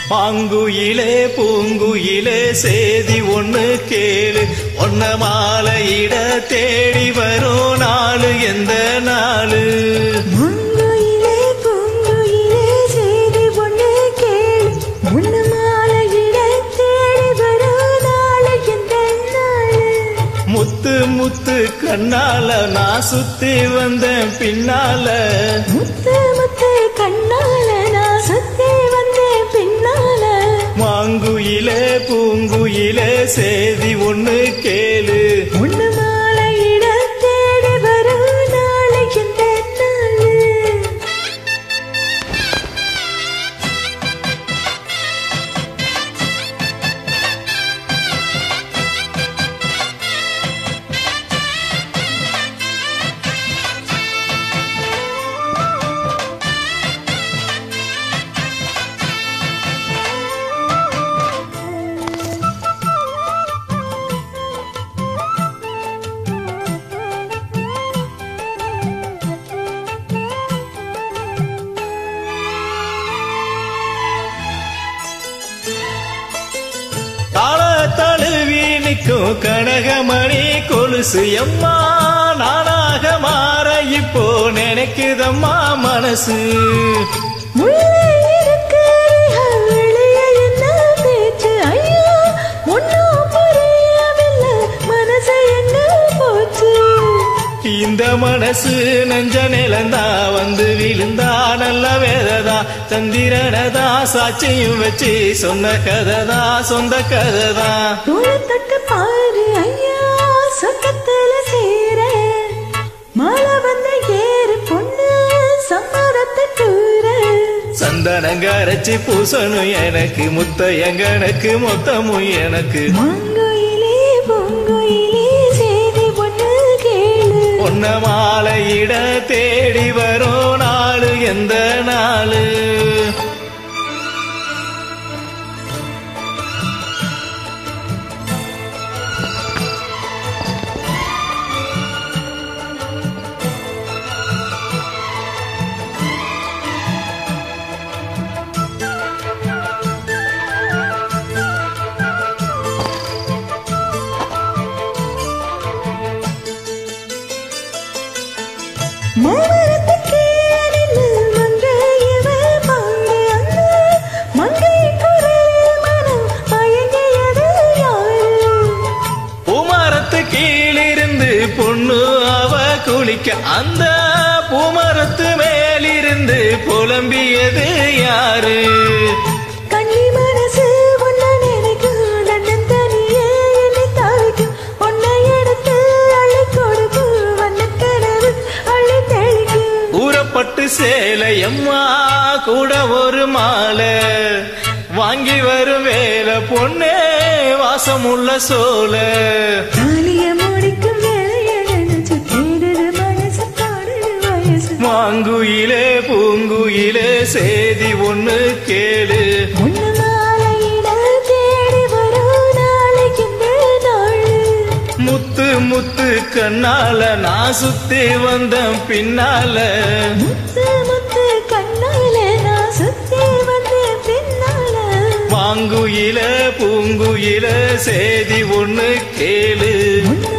பாங்குயிலே பூங்குயிலே சேதி ஒண்ணு கேளு ஒன்ன மாலையிட தேடி வரும் நாளு எந்த நாளு மங்குயிலே பூங்குயிலே செய்தி ஒண்ணு கேளு முன்னு மாலையிட தேடி வரும் நாளை எந்த நாளு முத்து முத்து கண்ணால நான் சுத்தி வந்தேன் பின்னால முத்து முத்து கண்ணால நான் சுத்தி வந்தேன் பின்னால மாங்குயிலே பூங்குயிலே சேதி ஒண்ணு கேளு முன்னு மாலையிட தேடி வரும் நாளை எந்த நாளு தாள தழுவி நிற்கும் கனகமணி கொலுசு எம்மா நானாக மாற இப்போ நினைக்குதம்மா மனசு முள்ளே இருக்கு வெளியே என்ன பேச்சு ஐயோ ஒன்னும் புரியவில்லை மனசு என்ன போச்சு இந்த மனசு நெஞ்ச நிலந்தா வந்து விழுந்தா நல்ல வேததா சந்திரனதா சாட்சியும் வச்சு சொன்ன கதைதா சொந்த கதைதா தோள தொட்டு பாரு ஐயா சொக்கத்துல சேர மாலை வந்த ஏறு பொண்ணு சம்மதத்தை கூற சந்தனங்கரைச்சி பூசணும் எனக்கு முத்தையங்கனக்கு மொத்தமும் எனக்கு மாங்குயிலே பூங்குயிலே செய்தி ஒண்ணு கேளு பொன்ன மாலையிட தேடி வரும் நாளு எந்த நாளு மாமரத்துக்கு அணில் மங்கையவ பாண்டு அந்த மங்கைக்குரே மனம் மயங்கியது யாரு பூமரத்து கீழிருந்து பொண்ணு அவ குளிக்க அந்த பூமரத்து மேலிருந்து புலம்பியது யாரு கண்ணி மனசு உன்னை நினைக்கும் தன்னன் தனியே என்னை தாய்க்கும் உன்னை எடுத்து அள்ளி கொடுக்கும் வண்ணக்கனவு அள்ளி தெளிக்கும் ஊறப்பட்டு சேலையம்மா கூட ஒரு மாலை வாங்கி வரும் வேலை பொண்ணே வாசமுள்ள சோலை தாலிய முடிக்கும் வேலையை நினைச்சு தேடுது மனசு பாடுது வயசு மாங்குயிலே பூங்குயிலே சேதி ஒண்ணு கேளு உன்னை மாலையிட தேடி வரும் நாளைக்கு இந்த நாளு முத்து முத்து கண்ணால நான் சுத்தி வந்தேன் பின்னால முத்து முத்து கண்ணால நான் சுத்தி வந்தேன் பின்னால மாங்குயில பூங்குயில சேதி ஒண்ணு கேளு உன்னை